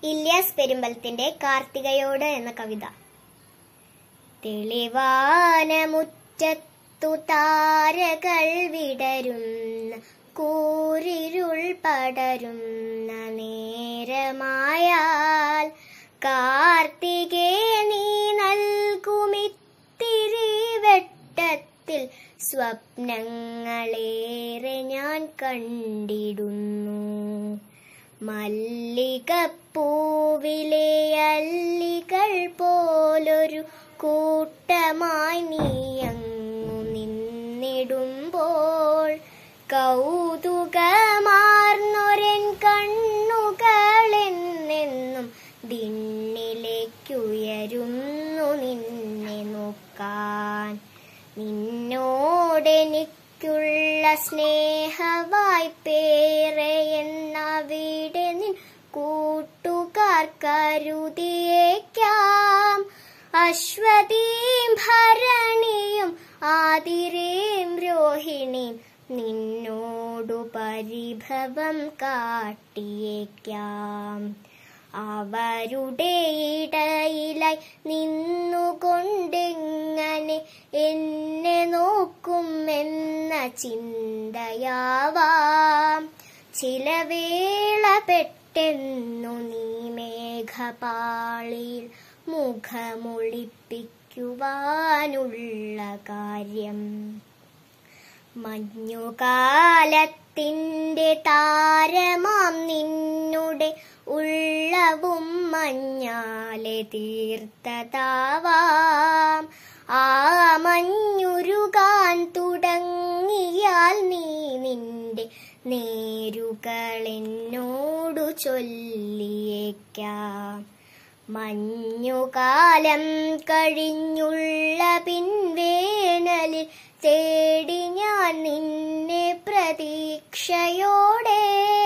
ഇല്യാസ് പെരുമ്പലത്തിന്റെ കാർത്തികയോട് എന്ന കവിത തെളിവാന മുറ്റത്തു താരകൾ വിടരുന്ന കൂരിരുൾ പടരുന്ന നേരമായാൽ കാർത്തികേ നീ നൽകുമിത്തിരി വെട്ടത്തിൽ സ്വപ്നങ്ങളേറെ ഞാൻ കണ്ടിടുന്നു മല്ലികപ്പൂവിലെ അല്ലികൾ പോലൊരു കൂട്ടമായി നീയങ്ങു നിന്നിടുമ്പോൾ കൗതുകമാർന്നൊരൻ കണ്ണുകളെന്നെന്നും ദിണ്ണിലേക്കുയരുന്നു നിന്നെ നോക്കാൻ നിന്നോടെനിക്കുള്ള സ്നേഹവായ്പേറെ എന്നവിടെ നിൻ കൂട്ടുകാർ കരുതിയേക്കാം അശ്വതീം ഭരണിയും ആതിരേം രോഹിണിയും നിന്നോടു പരിഭവം കാട്ടിയേക്കാം അവരുടെ ഇടയിലായി നിന്നുകൊണ്ടെങ്ങനെ എന്നെ നോക്കുമെന്ന ചിന്തയാവാം ചില വേള പെട്ടെന്നു നീ മേഘപാളിയിൽ മുഖമൊളിപ്പിക്കുവാനുള്ള കാര്യം മഞ്ഞുകാലത്തിന്റെ താരമാം നിന്നുടെ ഉള്ളവും മഞ്ഞാലെ തീർത്തതാവാം ആ മഞ്ഞുരുകാൻ തുടങ്ങിയാൽ നീ നിന്റെ നേരുകൾ എന്നോടു ചൊല്ലിയേക്കാം മഞ്ഞുകാലം കഴിഞ്ഞുള്ള പിൻവേനലിൽ തേടി ഞാൻ നിന്നെ പ്രതീക്ഷയോടെ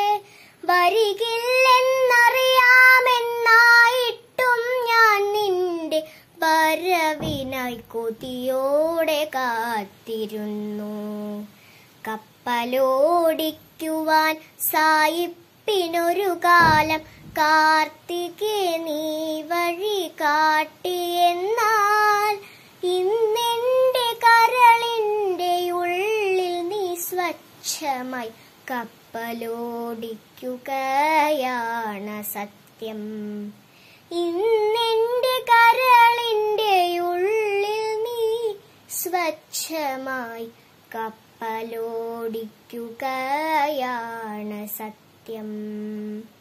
വരികില്ലെന്നറിയാമെന്നായിട്ടും ഞാൻ നിന്റെ വരവിനായി കൊതിയോടെ കാത്തിരുന്നു കപ്പലോടിക്കുവാൻ സായിപ്പിനൊരു കാലം കാർത്തികേ നീ വഴി കാട്ടിയെന്നാൽ ഇന്നെന്റെ കരളിന്റെ ഉള്ളിൽ നീ സ്വച്ഛമായി കപ്പലോടിക്കുകയാണ് സത്യം ഇന്നെന്റെ കരളിന്റെ ഉള്ളിൽ നീ സ്വച്ഛമായി കപ്പലോടിക്കുകയാണ് സത്യം